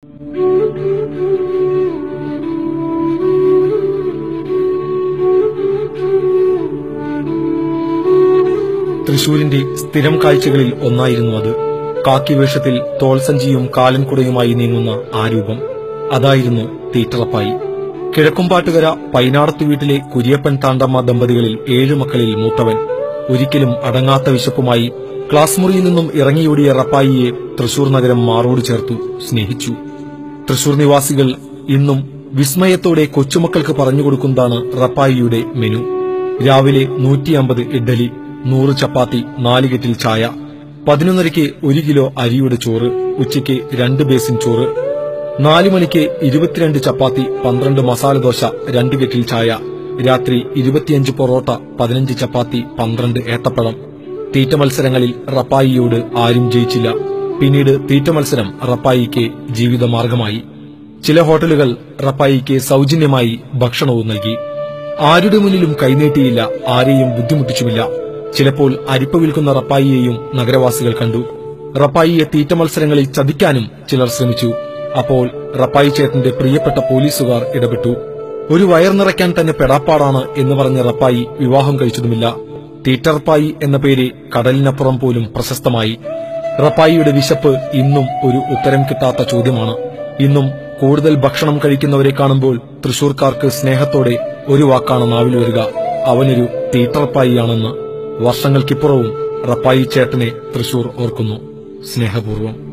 തൃശൂരിന്റെ സ്ഥിരം കാഴ്ചകളിൽ ഒന്നായിരുന്നു അത് കാക്കി വേഷത്തിൽ തോൾസഞ്ചിയും കാലൻകുടയുമായി നീങ്ങുന്ന ആ രൂപം അതായിരുന്നു തീറ്ററപ്പായി കിഴക്കുംപാട്ടുകര പൈനാടത്തു വീട്ടിലെ കുര്യപ്പൻ താണ്ടമ്മ ദമ്പതികളിൽ ഏഴു മക്കളിൽ മൂത്തവൻ ഒരിക്കലും അടങ്ങാത്ത വിശപ്പുമായി ക്ലാസ് മുറിയിൽ നിന്നും ഇറങ്ങിയോടിയ റപ്പായിയെ തൃശൂർ നഗരം മാറോട് ചേർത്തു സ്നേഹിച്ചു തൃശൂർ നിവാസികൾ ഇന്നും വിസ്മയത്തോടെ കൊച്ചുമക്കൾക്ക് പറഞ്ഞുകൊടുക്കുന്നതാണ് റപ്പായിയുടെ മെനു രാവിലെ നൂറ്റിയമ്പത് ഇഡ്ഡലി നൂറ് ചപ്പാത്തി നാല് കെറ്റിൽ ചായ പതിനൊന്നരയ്ക്ക് ഒരു കിലോ അരിയുടെ ചോറ് ഉച്ചയ്ക്ക് രണ്ട് ബേസിൻ ചോറ് നാലു മണിക്ക് ഇരുപത്തിരണ്ട് ചപ്പാത്തി പന്ത്രണ്ട് മസാല ദോശ രണ്ട് കെറ്റിൽ ചായ രാത്രി ഇരുപത്തിയഞ്ച് പൊറോട്ട പതിനഞ്ച് ചപ്പാത്തി പന്ത്രണ്ട് ഏത്തപ്പഴം തീറ്റ മത്സരങ്ങളിൽ റപ്പായിയോട് ആരും ജയിച്ചില്ല പിന്നീട് തീറ്റ മത്സരം റപ്പായിക്ക് ജീവിതമാർഗമായി ചില ഹോട്ടലുകൾ റപ്പായിക്ക് സൗജന്യമായി ഭക്ഷണവും നൽകി ആരുടെ മുന്നിലും കൈനീട്ടിയില്ല ആരെയും ബുദ്ധിമുട്ടിച്ചുമില്ല ചിലപ്പോൾ അരിപ്പ വിൽക്കുന്ന റപ്പായിയെയും നഗരവാസികൾ കണ്ടു റപ്പായിയെ തീറ്റ മത്സരങ്ങളിൽ ചതിക്കാനും ചിലർ ശ്രമിച്ചു അപ്പോൾ റപ്പായി ചേട്ടന്റെ പ്രിയപ്പെട്ട പോലീസുകാർ ഇടപെട്ടു ഒരു വയർ നിറയ്ക്കാൻ തന്നെ പെടാപ്പാടാണ് എന്ന് പറഞ്ഞ റപ്പായി വിവാഹം കഴിച്ചതുമില്ല തീറ്ററപ്പായി എന്ന പേര് കടലിനപ്പുറം പോലും പ്രശസ്തമായി റപ്പായിയുടെ വിശപ്പ് ഇന്നും ഒരു ഉത്തരം കിട്ടാത്ത ചോദ്യമാണ് ഇന്നും കൂടുതൽ ഭക്ഷണം കഴിക്കുന്നവരെ കാണുമ്പോൾ തൃശൂർക്കാർക്ക് സ്നേഹത്തോടെ ഒരു വാക്കാണ് നാവിൽ വരിക അവനൊരു തീറ്ററപ്പായിയാണെന്ന് വർഷങ്ങൾക്കിപ്പുറവും റപ്പായി ചേട്ടനെ തൃശൂർ ഓർക്കുന്നു സ്നേഹപൂർവ്വം